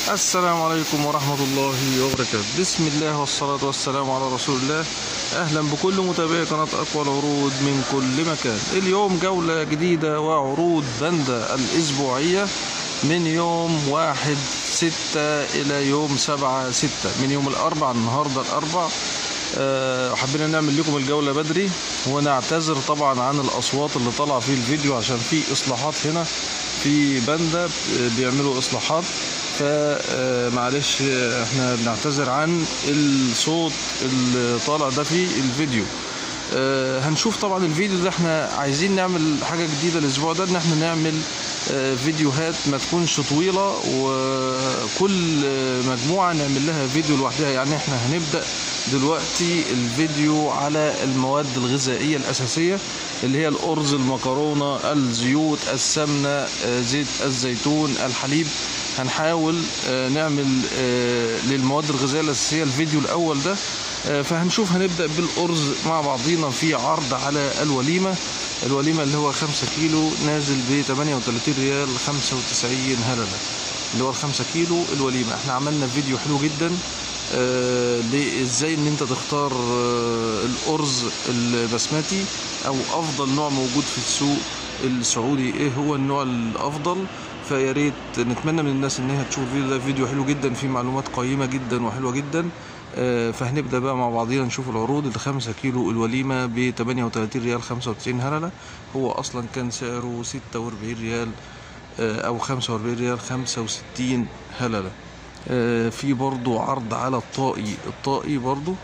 السلام عليكم ورحمة الله وبركاته بسم الله والصلاة والسلام على رسول الله أهلا بكل متابعي قناة أقوى العروض من كل مكان اليوم جولة جديدة وعروض بندا الأسبوعية من يوم واحد ستة إلى يوم سبعة ستة من يوم الأربع النهاردة الأربع أه حبينا نعمل لكم الجولة بدري ونعتذر طبعا عن الأصوات اللي طالعة في الفيديو عشان في إصلاحات هنا في بندا بيعملوا إصلاحات فمعلش احنا بنعتذر عن الصوت اللي طالع ده في الفيديو اه هنشوف طبعا الفيديو ده احنا عايزين نعمل حاجة جديدة الاسبوع ده ان احنا نعمل اه فيديوهات ما تكونش طويلة وكل مجموعة نعمل لها فيديو لوحدها يعني احنا هنبدأ دلوقتي الفيديو على المواد الغذائية الأساسية اللي هي الأرز المكرونة الزيوت السمنة اه زيت الزيتون الحليب هنحاول نعمل للمواد الغذائية الأساسية الفيديو الأول ده فهنشوف هنبدأ بالأرز مع بعضينا في عرض على الوليمة الوليمة اللي هو 5 كيلو نازل ب 38 ريال 95 هللة اللي هو 5 كيلو الوليمة احنا عملنا فيديو حلو جدا ازاي ان انت تختار الأرز البسمتي او افضل نوع موجود في السوق السعودي ايه هو النوع الافضل فيا ريت نتمنى من الناس ان هي تشوف الفيديو ده فيديو حلو جدا فيه معلومات قيمه جدا وحلوه جدا فهنبدا بقى مع بعضينا نشوف العروض ال 5 كيلو الوليمه ب 38 ريال 95 هلله هو اصلا كان سعره 46 ريال او 45 ريال 65 هلله في برضو عرض على الطائي الطائي برضو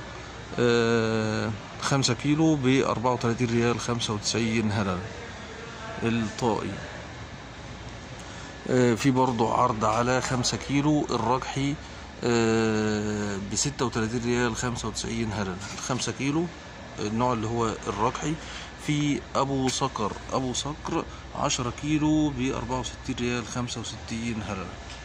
5 كيلو ب 34 ريال 95 هلله الطائي في برضو عرض على خمسة كيلو الرجحي بستة وتلاتين ريال خمسة وتسعين هللة خمسة كيلو النوع اللي هو الرجحي في أبو صقر أبو صقر عشرة كيلو بأربعة وستين ريال خمسة وستين هللة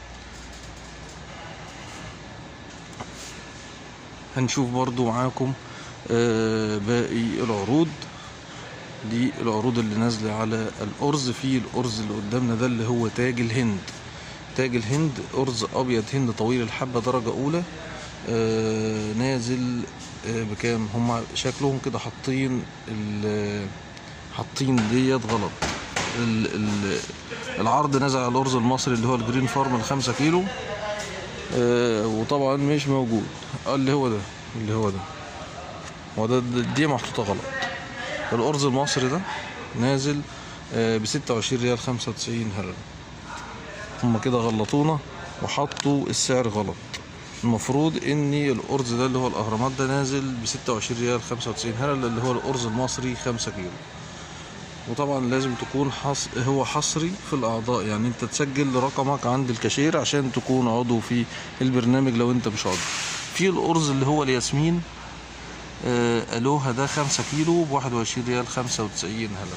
هنشوف برضو معاكم باقي العروض دي العروض اللي نازلة على الأرز في الأرز اللي قدامنا ده اللي هو تاج الهند تاج الهند أرز أبيض هند طويل الحبة درجة أولى آه نازل آه بكام هما شكلهم كده حاطين حاطين ديت غلط ال ال العرض نازل على الأرز المصري اللي هو الجرين فارم الخمسة كيلو آه وطبعا مش موجود اللي هو ده اللي هو ده هو ده دي محطوطة غلط الأرز المصري ده نازل بستة وعشرين ريال خمسة وتسعين هللة هما كده غلطونا وحطوا السعر غلط المفروض ان الأرز ده اللي هو الأهرامات ده نازل بستة وعشرين ريال خمسة وتسعين هللة اللي هو الأرز المصري خمسة كيلو وطبعا لازم تكون حص... هو حصري في الأعضاء يعني انت تسجل رقمك عند الكاشير عشان تكون عضو في البرنامج لو انت مش عضو في الأرز اللي هو الياسمين آه الوها ده خمسة كيلو بواحد وعشرين ريال خمسة وتسعين هللة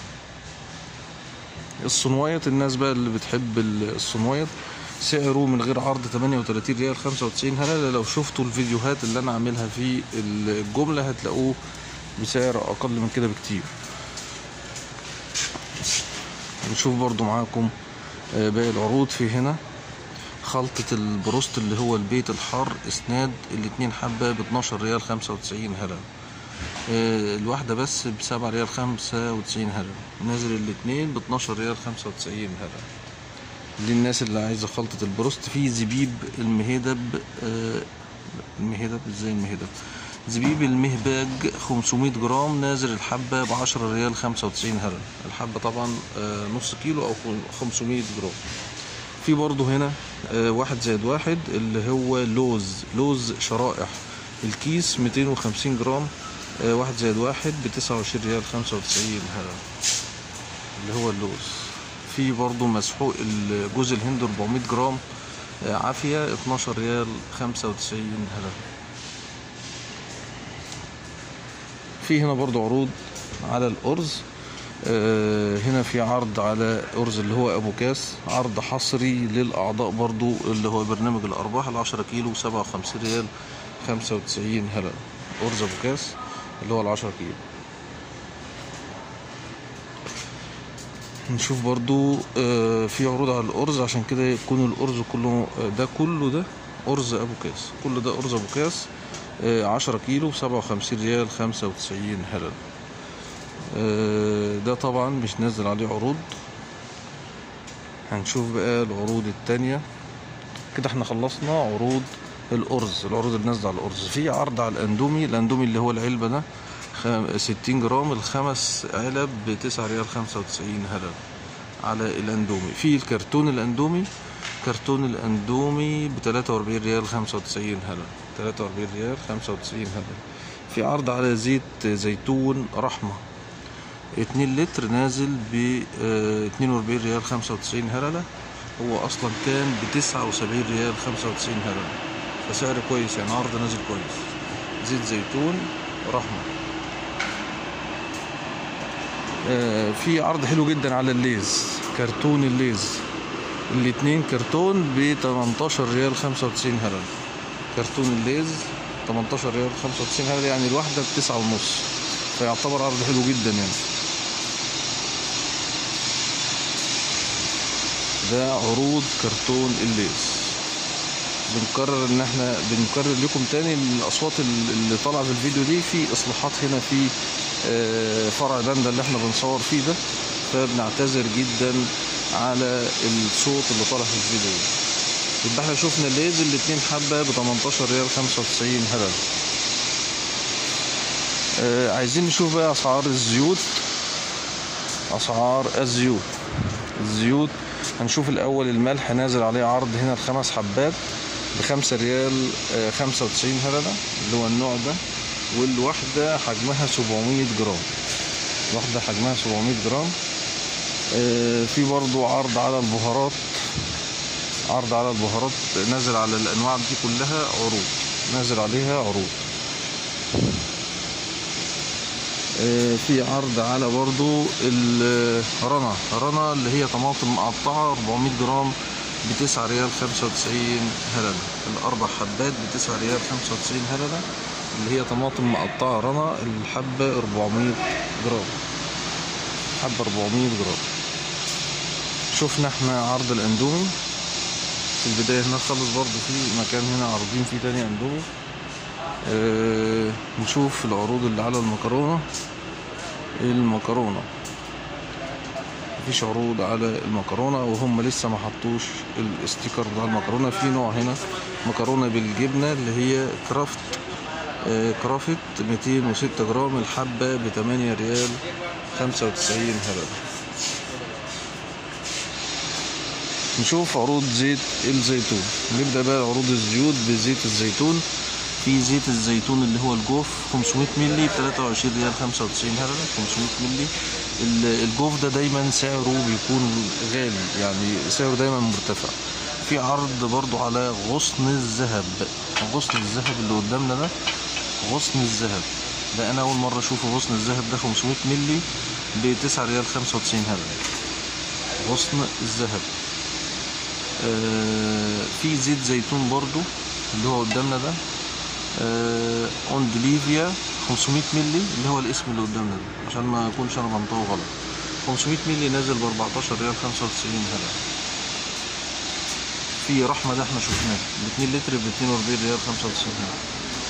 الصنوايط الناس بقى اللي بتحب الصنوايط سعره من غير عرض تمانية وتلاتين ريال خمسة وتسعين هللة لو شفتوا الفيديوهات اللي انا عاملها في الجملة هتلاقوه بسعر اقل من كده بكتير نشوف برضو معاكم آه باقي العروض في هنا خلطة البروست اللي هو البيت الحار اسناد الاتنين حبة ب 12 ريال 95 هلل اه الواحدة بس بسبعة ريال 95 هلل نازل الاتنين ب 12 ريال 95 هلل دي الناس اللي عايزة خلطة البروست في زبيب المهدب اه المهدب ازاي المهدب زبيب المهباج 500 جرام نازل الحبة ب 10 ريال 95 هلل الحبة طبعا اه نص كيلو او 500 جرام في برضه هنا واحد زائد واحد اللي هو لوز لوز شرائح الكيس 250 جرام واحد زائد واحد بتسعة وعشرين ريال خمسة وتسعين هلل اللي هو اللوز في برضه مسحوق جوز الهند 400 جرام عافية 12 ريال خمسة وتسعين هلل في هنا برضه عروض على الأرز هنا في عرض على أرز اللي هو أبو كاس عرض حصري للأعضاء برضو اللي هو برنامج الأرباح العشرة كيلو سبعة وخمسين ريال خمسة وتسعين هلل أرز أبو كاس اللي هو العشرة كيلو نشوف برضو آه، في عروض على الأرز عشان كده يكون الأرز كله آه، ده كله ده أرز أبو كاس كل ده أرز أبو كاس آه، عشرة كيلو بسبعة وخمسين ريال خمسة وتسعين هلل آه، ده طبعا مش نازل عليه عروض هنشوف بقى العروض التانية كده احنا خلصنا عروض الأرز العروض اللي نازلة على الأرز في عرض على الأندومي الأندومي اللي هو العلبة ده خم- 60 جرام الخمس علب بتسعة ريال خمسة وتسعين هلل على الأندومي في الكرتون الأندومي كرتون الأندومي بتلاتة وأربعين ريال خمسة وتسعين هلل تلاتة وأربعين ريال خمسة وتسعين هلل في عرض على زيت زيتون رحمة اتنين لتر نازل ب اتنين وأربعين ريال خمسة وتسعين هللة هو أصلا كان بتسعة وسبعين ريال خمسة وتسعين هللة فسعر كويس يعني عرض نازل كويس زيت زيتون رحمة آه، في عرض حلو جدا على الليز كرتون الليز الاتنين كرتون ب 18 ريال 95 هلل كرتون الليز 18 ريال 95 هلل يعني الواحدة بتسعة ونص فيعتبر عرض حلو جدا يعني ده عروض كرتون الليز بنكرر ان احنا بنكرر لكم تاني إن الاصوات اللي طالعه في الفيديو دي في اصلاحات هنا في آه، فرع باندا اللي احنا بنصور فيه ده فبنعتذر جدا على الصوت اللي طالع في الفيديو ده يبقى احنا شفنا الليز الاتنين حبة ب 18 ريال 95 هلل آه عايزين نشوف بقى اسعار الزيوت اسعار الزيوت الزيوت هنشوف الاول الملح نازل عليه عرض هنا الخمس حبات بخمسة ريال آه، خمسة وتسعين هللة اللي هو النوع ده والواحدة حجمها 700 جرام واحدة حجمها 700 جرام آه، في برضو عرض على البهارات عرض على البهارات نازل على الانواع دي كلها عروض نازل عليها عروض آه، في عرض على برضو الرنا رنا اللي هي طماطم مقطعة 400 جرام بتسعة ريال خمسة وتسعين هللة الأربع حبات بتسعة ريال خمسة وتسعين هللة اللي هي طماطم مقطعة رنا الحبة 400 جرام حبة 400 جرام شفنا احنا عرض الاندومي في البداية هنا خالص برضو في مكان هنا عارضين فيه تاني اندومي اه نشوف العروض اللي على المكرونة المكرونة مفيش عروض على المكرونة وهم لسه ما حطوش الاستيكر بتاع المكرونة في نوع هنا مكرونة بالجبنة اللي هي كرافت آه، كرافت 206 جرام الحبة ب 8 ريال 95 هلل نشوف عروض زيت الزيتون نبدأ بقى عروض الزيوت بزيت الزيتون في زيت الزيتون اللي هو الجوف 500 مللي ب 23 ريال 95 هللة 500 مللي ال- الجوف ده دايما سعره بيكون غالي يعني سعره دايما مرتفع في عرض برضو على غصن الذهب غصن الذهب اللي قدامنا ده غصن الذهب ده انا اول مره اشوفه غصن الذهب ده 500 مللي ب 9 ريال 95 هللة غصن الذهب آه في زيت زيتون برضو اللي هو قدامنا ده آه اوندليفيا 500 مللي اللي هو الاسم اللي قدامنا ده عشان ما اكونش انا بنطقه غلط 500 مللي نازل ب 14 ريال 95 هللة في رحمة ده احنا شفناه ب 2 لتر ب 42 ريال 95 هللة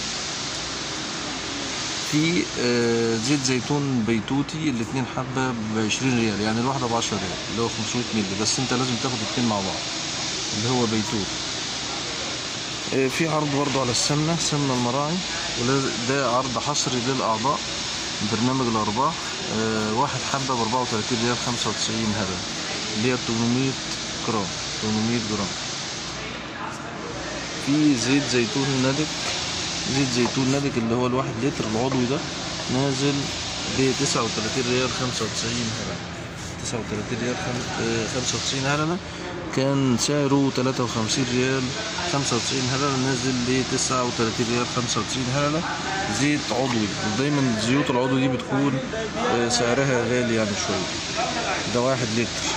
في آه، زيت زيتون بيتوتي الاتنين حبة ب 20 ريال يعني الواحدة ب 10 ريال اللي هو 500 مللي بس انت لازم تاخد الاتنين مع بعض اللي هو بيتوت آه، في عرض برضو على السمنة سمنة المراعي ولا- ده عرض حصري للأعضاء برنامج الأرباح آه، واحد حبة ب 34 ريال 95 هللة اللي هي 800 جرام 800 جرام في زيت زيتون نادك زيت زيتون نادك اللي هو الواحد لتر العضوي ده نازل ب 39 ريال 95 هللة 39 ريال خم- آه، 95 هللة كان سعره 53 ريال 95 هللة نازل ل 39 ريال 95 هللة زيت عضوي ودايما الزيوت العضوي دي بتكون آه، سعرها غالي يعني شوية ده واحد لتر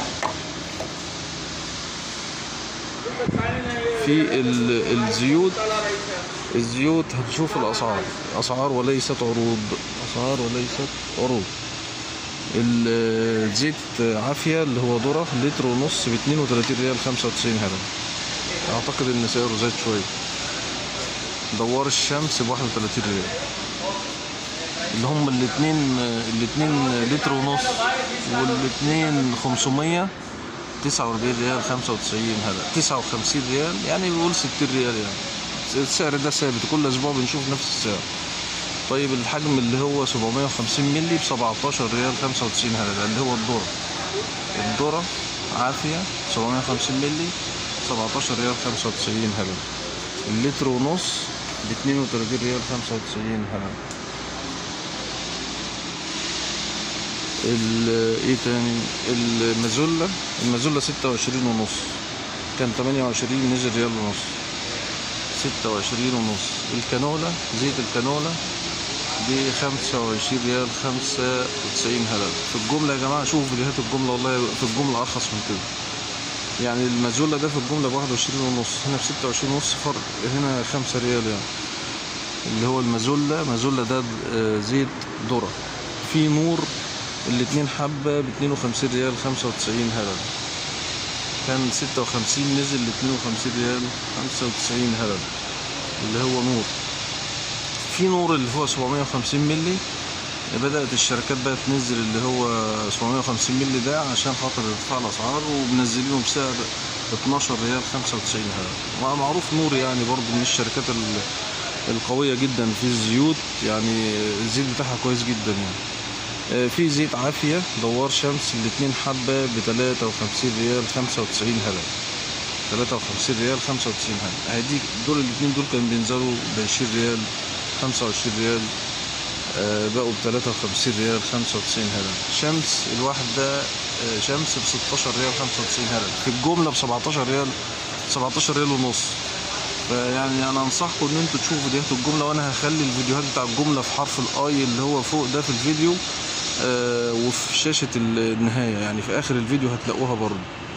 في ال- الزيوت الزيوت هنشوف الأسعار أسعار وليست عروض أسعار وليست عروض ال- زيت عافية اللي هو ذرة لتر ونص ب 32 ريال 95 هرم اعتقد ان سعره زاد شوية دوار الشمس ب 31 ريال اللي هم الاتنين الاتنين لتر ونص والاتنين 500 49 ريال 95 هلا 59 ريال يعني بيقول 60 ريال يعني السعر ده ثابت كل اسبوع بنشوف نفس السعر طيب الحجم اللي هو 750 مللي ب 17 ريال 95 هلا اللي هو الذرة الذرة عافية 750 مللي 17 ريال 95 هلا اللتر ونص ب 32 ريال 95 هلا ال- ايه تاني المازولا المازولا ستة وعشرين ونص كان تمانية وعشرين نزل ريال ونص ستة وعشرين ونص الكانولا زيت الكانولا بخمسة وعشرين ريال خمسة وتسعين هلال في الجملة يا جماعة شوفوا فيديوهات الجملة والله في الجملة أرخص من كده يعني المازولا ده في الجملة بواحد وعشرين ونص هنا بستة وعشرين ونص فرق هنا خمسة ريال يعني اللي هو المازولا مازولا ده آه، زيت ذرة في نور الاتنين حبة باتنين وخمسين ريال خمسة وتسعين هلل كان ستة وخمسين نزل لاتنين وخمسين ريال خمسة وتسعين هلل اللي هو نور في نور اللي هو سبعمية وخمسين ملي بدأت الشركات بقى تنزل اللي هو 750 مللي ده عشان خاطر ارتفاع الأسعار وبنزلينه بسعر 12 ريال 95 هلل ومعروف نور يعني برضو من الشركات ال- القوية جدا في الزيوت يعني الزيت بتاعها كويس جدا يعني آه، في زيت عافية دوار شمس الاتنين حبة ب 53 ريال 95 هلل 53 ريال 95 هلل هدي دول الاتنين دول كانوا بينزلوا ب 20 ريال 25 ريال آه، بقوا ب 53 ريال 95 هلل شمس الواحدة آه، شمس ب 16 ريال 95 هلل في الجملة ب 17 ريال 17 ريال ونص فيعني انا انصحكم ان انتوا تشوفوا فيديوهات الجمله وانا هخلي الفيديوهات بتاع الجمله في حرف الاي اللي هو فوق ده في الفيديو آه، وفي شاشه النهايه يعني في اخر الفيديو هتلاقوها برضو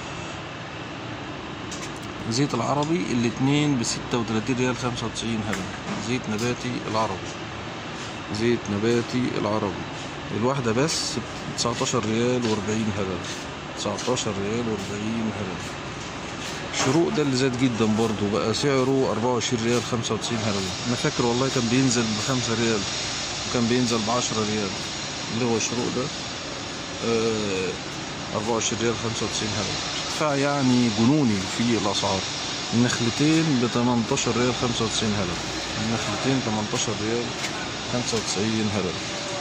زيت العربي الاتنين ب 36 ريال 95 هلل زيت نباتي العربي زيت نباتي العربي الواحدة بس ب 19 ريال و40 هلل 19 ريال و40 هلل شروق ده اللي زاد جدا برضه بقى سعره 24 ريال 95 هلل انا فاكر والله كان بينزل ب 5 ريال وكان بينزل ب 10 ريال اللي هو الشروق ده آه 24 ريال 95 هلل ارتفاع يعني جنوني في الاسعار النخلتين ب 18 ريال 95 هلل النخلتين 18 ريال 95 هلل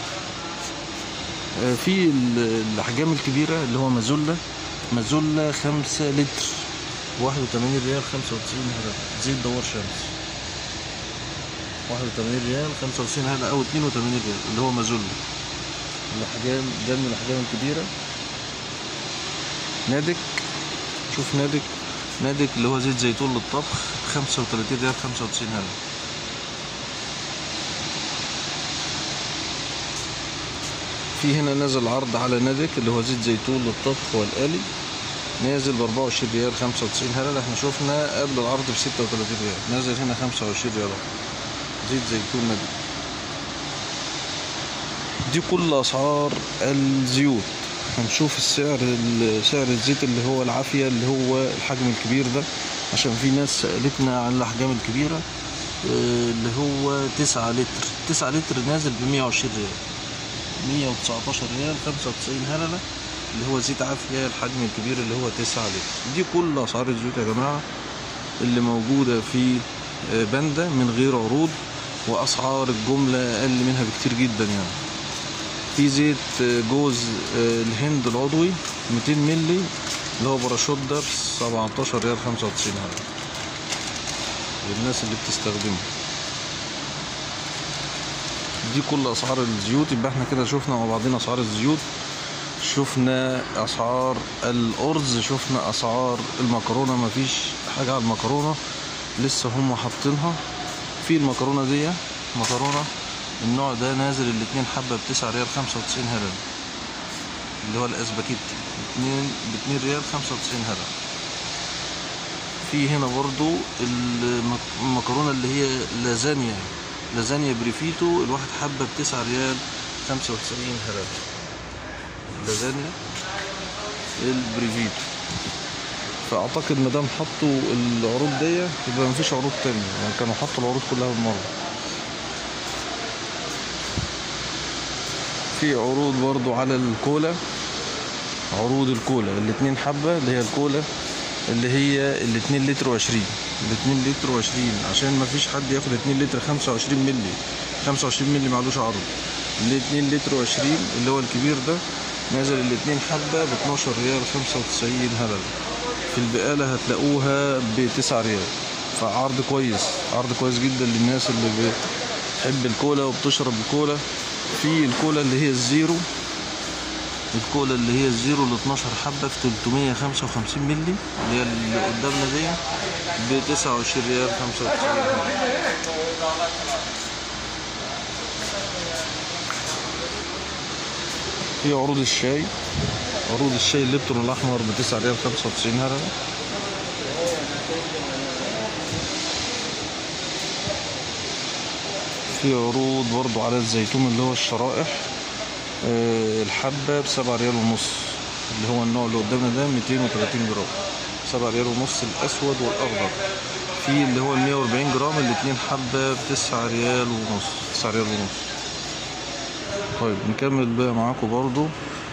آه، في ال- الاحجام الكبيره اللي هو مازولا مازولا 5 لتر 81 ريال 95 هلل زيت دوار شمس 81 ريال 95 هلل او 82 ريال اللي هو مازولا الاحجام ده من الاحجام الكبيره نادك شوف نادك نادك اللي هو زيت زيتون للطبخ 35 ريال 95 هلل في هنا نازل عرض على نادك اللي هو زيت زيتون للطبخ والقلي نازل ب 24 ريال 95 هلل احنا شفنا قبل العرض ب 36 ريال نازل هنا 25 ريال زيت زيتون نادك دي كل اسعار الزيوت هنشوف السعر ال- سعر الزيت اللي هو العافية اللي هو الحجم الكبير ده عشان في ناس سألتنا عن الأحجام الكبيرة آه، اللي هو 9 لتر 9 لتر نازل ب 120 ريال 119 ريال 95 هللة اللي هو زيت عافية الحجم الكبير اللي هو 9 لتر دي كل أسعار الزيوت يا جماعة اللي موجودة في آه، باندا من غير عروض وأسعار الجملة أقل منها بكتير جدا يعني في زيت آه، جوز آه، الهند العضوي 200 ملي اللي هو باراشوت ده ب 17 ريال 95 هللة للناس اللي بتستخدمه دي كل اسعار الزيوت يبقى احنا كده شفنا مع بعضنا اسعار الزيوت شفنا اسعار الارز شفنا اسعار المكرونه مفيش حاجه على المكرونه لسه هم حاطينها في المكرونه دي مكرونه النوع ده نازل الاتنين حبه بتسعة ريال خمسة وتسعين هلل اللي هو الاسباجيتي اتنين باتنين ريال خمسة وتسعين هلل في هنا برضو المك- المكرونه اللي هي لازانيا لازانيا بريفيتو الواحد حبة بتسعة ريال خمسة وتسعين هلل لازانيا البريفيتو فاعتقد ما دام حطوا العروض دي يبقى مفيش عروض تانية يعني كانوا حطوا العروض كلها بالمره في عروض برضو على الكولا عروض الكولا الاتنين حبة اللي هي الكولا اللي هي الاتنين لتر وعشرين الاتنين لتر وعشرين عشان مفيش حد ياخد اتنين لتر خمسة وعشرين ملي خمسة وعشرين ملي معلوش عرض الاتنين لتر وعشرين اللي هو الكبير ده نازل الاتنين حبة باتناشر ريال خمسة وتسعين هلل في البقالة هتلاقوها بتسعة ريال فعرض كويس عرض كويس جدا للناس اللي بتحب الكولا وبتشرب الكولا في الكولا اللي هي الزيرو الكولا اللي هي الزيرو ال 12 حبة في 355 ملي اللي هي اللي قدامنا دي ب 29 ريال 95 في عروض الشاي عروض الشاي الليبتون الأحمر ب 9 ريال 95 هرم في عروض برضو على الزيتون اللي هو الشرائح أه الحبة بسبعة ريال ونص اللي هو النوع اللي قدامنا ده 230 جرام سبعة ريال ونص الأسود والأخضر في اللي هو ال 140 جرام الاتنين حبة بتسعة ريال ونص تسعة ريال ونص طيب نكمل بقى معاكم برضو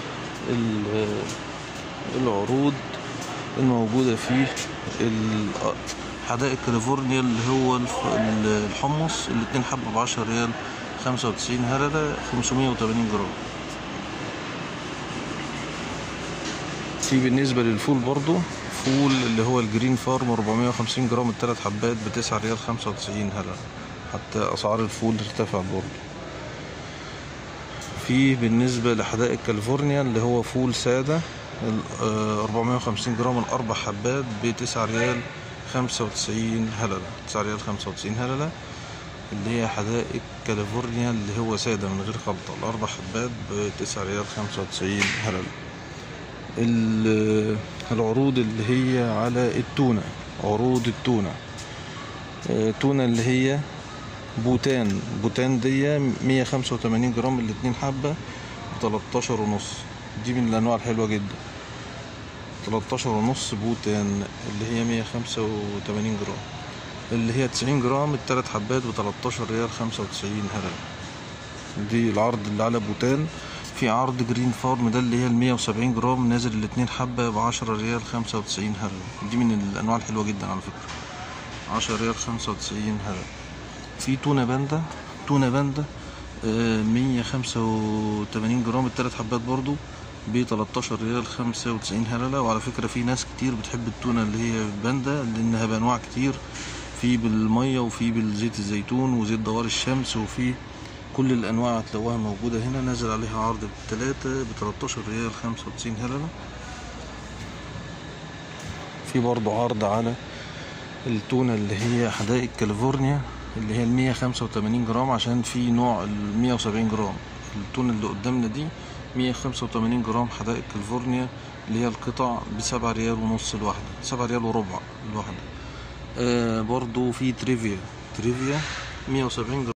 العروض الموجودة في حدائق كاليفورنيا اللي هو الحمص الاتنين حبة بعشرة ريال خمسة وتسعين هللة خمسمية وتمانين جرام في بالنسبة للفول برضو فول اللي هو الجرين فارم 450 جرام التلات حبات بتسعة ريال خمسة وتسعين هللة حتى أسعار الفول ارتفعت برضو في بالنسبة لحدائق كاليفورنيا اللي هو فول سادة 450 جرام الأربع حبات بتسعة ريال خمسة وتسعين هللة تسعة ريال خمسة وتسعين هللة اللي هي حدائق كاليفورنيا اللي هو سادة من غير خلطة الأربع حبات بتسعة ريال خمسة وتسعين هللة العروض اللي هي على التونة عروض التونة تونة اللي هي بوتان بوتان دي 185 جرام الاتنين حبة بتلاتاشر ونص دي من الأنواع الحلوة جدا 13 ونص بوتان اللي هي 185 جرام اللي هي 90 جرام التلات حبات ب 13 ريال 95 هرم دي العرض اللي على بوتان في عرض جرين فارم ده اللي هي ال 170 جرام نازل الاتنين حبة ب 10 ريال 95 هرم دي من الأنواع الحلوة جدا على فكرة 10 ريال 95 هرم في تونة باندا تونة باندا 185 جرام التلات حبات برضو ب 13 ريال 95 هللة وعلى فكرة في ناس كتير بتحب التونة اللي هي باندا لأنها بأنواع كتير في بالمية وفي بالزيت الزيتون وزيت دوار الشمس وفي كل الأنواع هتلاقوها موجودة هنا نازل عليها عرض بتلاتة ب 13 ريال 95 هللة في برضو عرض على التونة اللي هي حدائق كاليفورنيا اللي هي المية خمسة وتمانين جرام عشان في نوع المية وسبعين جرام التونة اللي قدامنا دي مية خمسة وتمانين جرام حدائق كاليفورنيا اللي هي القطع بسبعة ريال ونص الواحدة سبعة ريال وربع الواحدة آه برضو في تريفيا تريفيا مية وسبعين جرام